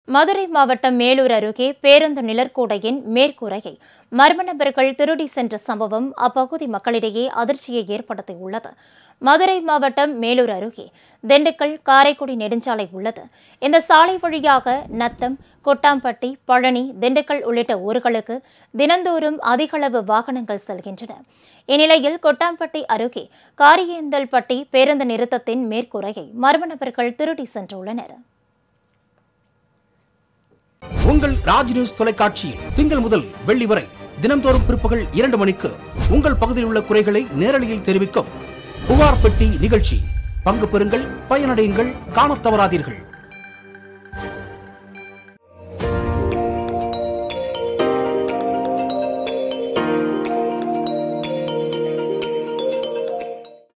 மதுரை மாவட்டம் மேலூர் அருகே பேருந்து நிழற்கூடையின் மேற்கூரையை மர்ம நபர்கள் திருடி சென்ற சம்பவம் அப்பகுதி மக்களிடையே அதிர்ச்சியை ஏற்படுத்தியுள்ளது மதுரை மாவட்டம் மேலூர் அருகே திண்டுக்கல் காரைக்குடி நெடுஞ்சாலை உள்ளது இந்த சாலை வழியாக நத்தம் கொட்டாம்பட்டி பழனி திண்டுக்கல் உள்ளிட்ட ஊர்களுக்கு தினந்தோறும் அதிகளவு வாகனங்கள் செல்கின்றன இந்நிலையில் கொட்டாம்பட்டி அருகே காரியேந்தல்பட்டி பேருந்து நிறுத்தத்தின் மேற்கூரையை மர்ம நபர்கள் திருடி சென்றுள்ளனர் உங்கள் ராஜ் நியூஸ் தொலைக்காட்சியில் திங்கள் முதல் வெள்ளி வரை தினம்தோறும் பிற்பகல் இரண்டு மணிக்கு உங்கள் பகுதியில் உள்ள குறைகளை நேரலையில் தெரிவிக்கும் புகார் பெட்டி நிகழ்ச்சி பங்கு பெறுங்கள் பயனடையுங்கள் காணத் தவறாதீர்கள்